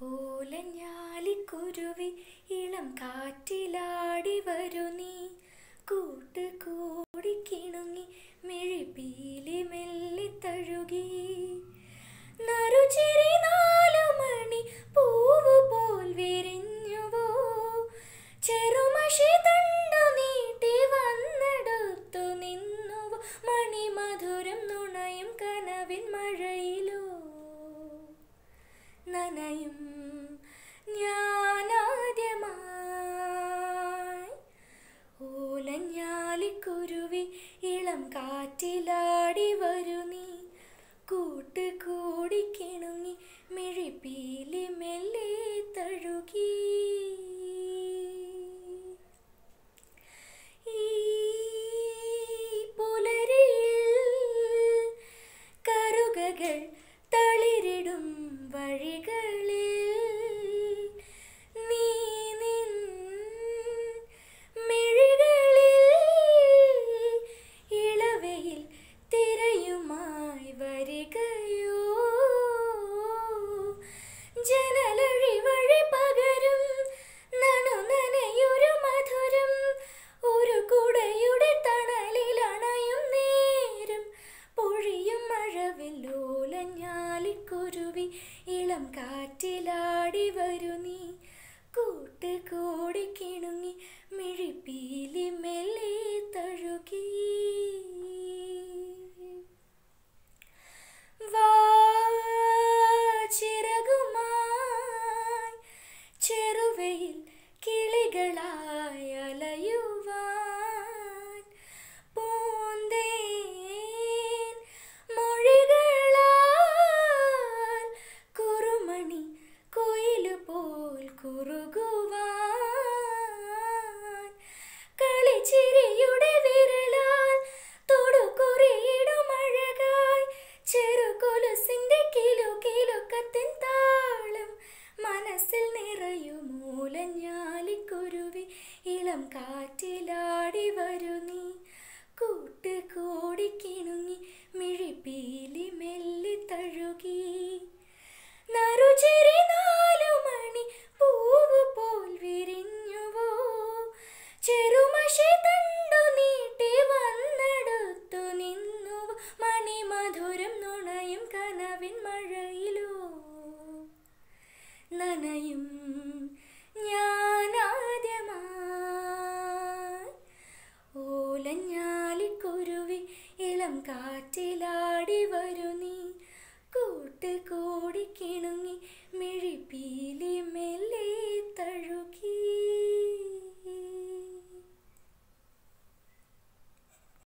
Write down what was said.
ഓലഞ്ഞാലിക്കുരുവി ഇളം കാറ്റിലാടി വരു നീ കൂട്ട് കൂടി കിണുങ്ങി മിഴിപ്പീലി മെല്ലി തഴുകി നറുചിരി നാലു മണി പൂവ് പോൽ വിരിഞ്ഞുവോ ചെറുമഷി തണ്ടു നീട്ടി വന്നെടുത്തു നിന്നുവോ മണിമധുരം നുണയും കനവിൻ മഴയിലോ നനയും ഞാനാദ്യമായി ഓലഞ്ഞാലിക്കുരുവി ഇളം കാറ്റിലാടി വരു നീ കൂട്ട് കൂടി കിണുങ്ങി മിഴിപ്പീലി മെല്ലെ തഴുകി ഈ പുലരിയിൽ കറുകകൾ തളിരിടും വഴികളിൽ നീ നിൻ മിഴികളിൽ ഇളവയിൽ തിരയുമായി വരികയോ ജനലഴി വഴി പകരും നനു നനയൊരു മധുരം ഒരു കുടയുടെ തണലിൽ അണയും നേരം പൊഴിയും മഴവില്ലോലഞ്ഞാലിക്കുരുവി ഇളം കാറ്റിലാടി വരു നീ കൂട്ട് കൂടി കിണുങ്ങി മിഴിപ്പീലി മെല്ലെ തഴുകി വാ ചിറകുമായി ചെറുവയിൽ കിളികളായി അലയുവാൻ പൂന്തേൻ മൊഴികളാൽ കുറുമണി കുയിലു പോൽ കുറുകുവാൻ കളിച്ചിരിയുടെ വിരലാൽ തൊടുകുറിയിടും അഴകായി ചെറുകൊലുസിന്റെ കിലു കിലുക്കത്തിൻ താളം മനസ്സിൽ നിറയും മൂലഞ്ഞാലിക്കുരുവി ഇളം കാറ്റിലാ